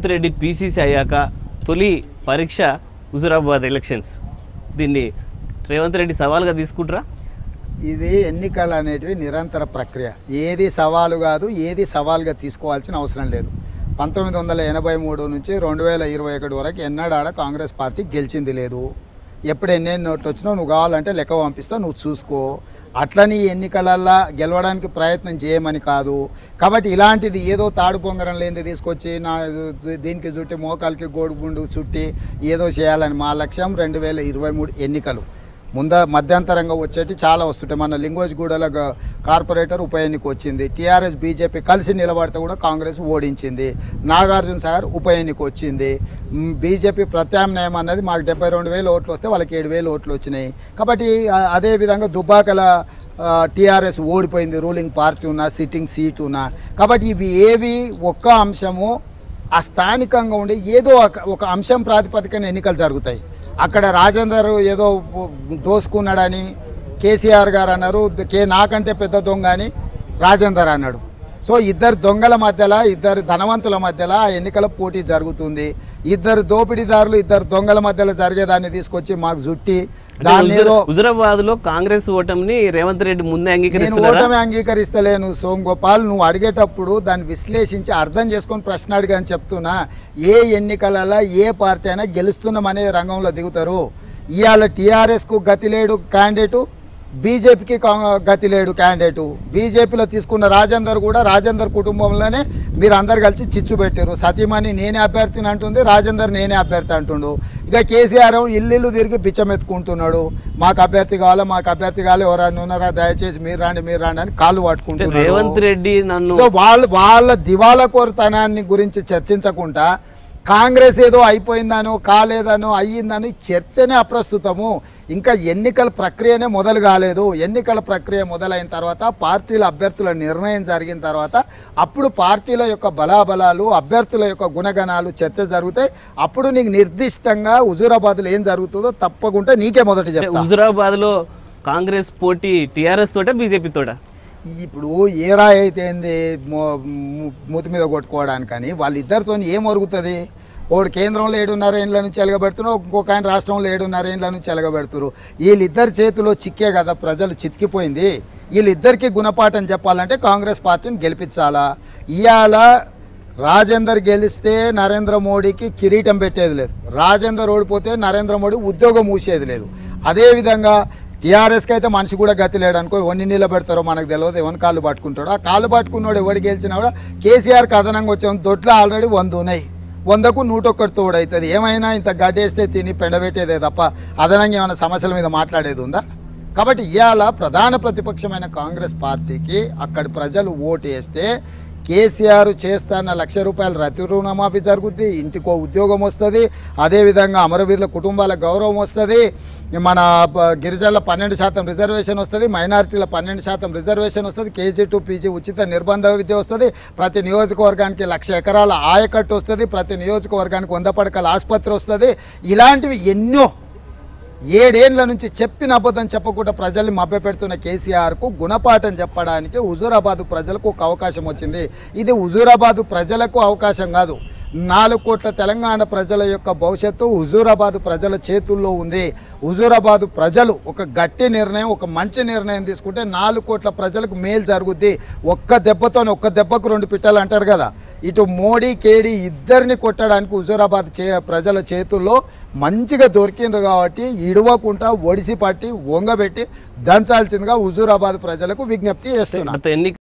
Revanth Reddy PCC అయ్యాక తొలి పరీక్ష హుజురాబాద్ ఎలక్షన్స్ దీన్ని రేవంత్ రెడ్డి సవాల్గా తీసుకుంటారా ఇది ఎన్నికలు అనేటివి నిరంతర ప్రక్రియ ఏది సవాలు కాదు ఏది సవాల్గా తీసుకోవాల్సిన అవసరం లేదు పంతొమ్మిది వందల ఎనభై మూడు నుంచి రెండు వేల ఇరవై ఒకటి వరకు ఎన్నడాడ కాంగ్రెస్ పార్టీ గెలిచింది లేదు ఎప్పుడు ఎన్నెన్ని నోట్లు వచ్చినా నువ్వు కావాలంటే లెక్క పంపిస్తావు నువ్వు చూసుకో అట్లని ఈ ఎన్నికలల్లో గెలవడానికి ప్రయత్నం చేయమని కాదు కాబట్టి ఇలాంటిది ఏదో తాడు పొంగరం లేనిది తీసుకొచ్చి నా దీనికి చుట్టి మోకాలకి గోడుగుండు చుట్టి ఏదో చేయాలని మా లక్ష్యం రెండు వేల ఇరవై మూడు ఎన్నికలు ముంద మధ్యంతరంగా వచ్చేటి చాలా వస్తుంటాయి మన లింగోజ్గూడల గ- కార్పొరేటర్ ఉప ఎన్నిక వచ్చింది టీఆర్ఎస్ బీజేపీ కలిసి నిలబడితే కూడా కాంగ్రెస్ ఓడించింది నాగార్జున సాగర్ ఉప ఎన్నిక వచ్చింది మ్, బీజేపీ ప్రత్యామ్నాయం అన్నది మాకు డెబ్బై రెండు వేలు ఓట్లు వస్తే వాళ్ళకి ఏడు వేలు ఓట్లు వచ్చినాయి కాబట్టి ఆ- అదే విధంగా దుబ్బాకల టీఆర్ఎస్ ఓడిపోయింది రూలింగ్ పార్టీ ఉన్న సిట్టింగ్ సీట్ ఉన్న కాబట్టి ఇవి ఏవి ఒక్క అంశము ఆ స్థానికంగా ఉండి ఏదో ఒక- ఒక అంశం ప్రాతిపదికన ఎన్నికలు జరుగుతాయి అక్కడ రాజేందర్ ఏదో దోసుకున్నాడని కేసీఆర్ గారు అన్నారు కే నాకంటే పెద్ద దొంగ అని రాజేందర్ అన్నాడు సో ఇద్దరు దొంగల మధ్యలో ఇద్దరు ధనవంతుల మధ్యలో ఆ ఎన్నికల పోటీ జరుగుతుంది ఇద్దరు దోపిడీదారులు ఇద్దరు దొంగల మధ్యలో జరిగేదాన్ని తీసుకొచ్చి మాకు జుట్టి దాన్ని ఏదో హుజురాబాద్ లో కాంగ్రెస్ ఓటమిని రేవంత్ రెడ్డి ముందే నేను అంగీకరిస్తున్నారా ఓటమి అంగీకరిస్తలేను సోమ్ గోపాల్ నువ్వు అడిగేటప్పుడు దాన్ని విశ్లేషించి అర్థం చేసుకొని ప్రశ్న అడిగాని చెప్తున్నా ఏ ఎన్నికలలో ఏ పార్టీ అయినా గెలుస్తున్నామనే రంగంలో దిగుతారు ఇవాళ టీఆర్ఎస్కు గతి లేడు క్యాండిడేటు బీజేపీకి గతి లేడు క్యాండిడేటు బీజేపీలో తీసుకున్న రాజేందర్ కూడా రాజేందర్ కుటుంబంలోనే మీరు అందరు కలిసి చిచ్చు పెట్టారు సతీమణి నేనే అభ్యర్థిని అంటుంది రాజేందర్ నేనే అభ్యర్థి అంటుండు ఇక కేసీఆర్ ఇల్లు తిరిగి బిచ్చమెత్తుకుంటున్నాడు మాకు అభ్యర్థి కావాలా మాకు అభ్యర్థి కావాలి ఎవరైనా ఉన్నారా దయచేసి మీరు రాండి మీరు రాండి అని కాళ్ళు అంటే పట్టుకుంటున్నారు రేవంత్ రెడ్డి నన్ను సో వాళ్ళ వాళ్ళ దివాలా కోరుతనాన్ని గురించి చర్చించకుండా కాంగ్రెస్ ఏదో అయిపోయిందనో కాలేదనో అయ్యిందని చర్చనే అప్రస్తుతము ఇంకా ఎన్నికల ప్రక్రియనే మొదలు కాలేదు ఎన్నికల ప్రక్రియ మొదలైన తర్వాత పార్టీల అభ్యర్థుల నిర్ణయం జరిగిన తర్వాత అప్పుడు పార్టీల యొక్క బలాబలాలు అభ్యర్థుల యొక్క గుణగణాలు చర్చ జరుగుతాయి అప్పుడు నీకు నిర్దిష్టంగా హుజూరాబాద్లో ఏం జరుగుతుందో తప్పకుండా నీకే మొదటి అంటే చెప్తా హుజురాబాద్ లో కాంగ్రెస్ పోటీ టీఆర్ఎస్ తోట బీజేపీ తోట ఇప్పుడు ఏ రాయి అయితే ఏంది మో- ము- మూతి మీద కొట్టుకోవడానికని వాళ్ళిద్దరితో ఏం ఒరుగుతుంది ఒకడు కేంద్రంలో ఏడున్నర ఏండ్ల నుంచి ఎలగబెడుతున్నారు ఇంకొక ఆయన రాష్ట్రంలో ఏడున్నర ఏండ్ల నుంచి ఎలగబెడుతున్నారు వీళ్ళిద్దరి చేతిలో చిక్కే కదా ప్రజలు చితికిపోయింది వీళ్ళిద్దరికి గుణపాఠం చెప్పాలంటే కాంగ్రెస్ పార్టీని గెలిపించాలా ఇవాళ రాజేందర్ గెలిస్తే నరేంద్ర మోడీకి కిరీటం పెట్టేది లేదు రాజేందర్ ఓడిపోతే నరేంద్ర మోడీ ఉద్యోగం మూసేది లేదు అదేవిధంగా టీఆర్ఎస్కి అయితే మనిషి కూడా గతి లేడు అనుకో ఎవరిని నిలబెడతారో మనకు తెలియదు ఎవరిని కాళ్ళు పట్టుకుంటాడో ఆ కాళ్ళు పట్టుకున్నాడు ఎవడు గెలిచినా కూడా కేసీఆర్కి అదనంగా వచ్చాం దొడ్లో ఆల్రెడీ వంద ఉన్నాయి వందకు నూట ఒక్కటి తోడవుతుంది ఏమైనా ఇంత గడ్డేస్తే తిని పెండబెట్టేదే తప్ప అదనంగా ఏమైనా సమస్యల మీద మాట్లాడేది ఉందా కాబట్టి ఇవాళ ప్రధాన ప్రతిపక్షమైన కాంగ్రెస్ పార్టీకి అక్కడి ప్రజలు ఓటు వేస్తే కేసీఆర్ చేస్తాన్న లక్ష రూపాయల రతి రుణమాఫీ జరుగుద్ది ఇంటికో ఉద్యోగం వస్తుంది అదేవిధంగా అమరవీరుల కుటుంబాల గౌరవం వస్తుంది మన ప- గిరిజనుల పన్నెండు శాతం రిజర్వేషన్ వస్తుంది మైనారిటీల పన్నెండు శాతం రిజర్వేషన్ వస్తుంది కేజీ టు పీజీ ఉచిత నిర్బంధ విద్య వస్తుంది ప్రతి నియోజకవర్గానికి లక్ష ఎకరాల ఆయకట్టు వస్తుంది ప్రతి నియోజకవర్గానికి వంద పడకల ఆసుపత్రి వస్తుంది ఇలాంటివి ఎన్నో ఏడేళ్ల నుంచి చెప్పిన అబద్ధం చెప్పకుండా ప్రజల్ని మభ్యపెడుతున్న కేసీఆర్కు గుణపాఠం చెప్పడానికి హుజూరాబాద్ ప్రజలకు ఒక అవకాశం వచ్చింది ఇది హుజూరాబాద్ ప్రజలకు అవకాశం కాదు నాలుగు కోట్ల తెలంగాణ ప్రజల యొక్క భవిష్యత్తు హుజూరాబాద్ ప్రజల చేతుల్లో ఉంది హుజూరాబాద్ ప్రజలు ఒక గట్టి నిర్ణయం ఒక మంచి నిర్ణయం తీసుకుంటే నాలుగు కోట్ల ప్రజలకు మేలు జరుగుద్ది ఒక్క దెబ్బతో ఒక్క దెబ్బకు రెండు పిట్టలు అంటారు కదా ఇటు మోడీ కేడీ ఇద్దరిని కొట్టడానికి హుజూరాబాద్ చే ప్రజల చేతుల్లో మంచిగా దొరికిండ్రు కాబట్టి ఇడవకుండా ఒడిసి పట్టి వంగబెట్టి దంచాల్సిందిగా హుజూరాబాద్ ప్రజలకు విజ్ఞప్తి చేస్తున్నారు గత ఎన్ని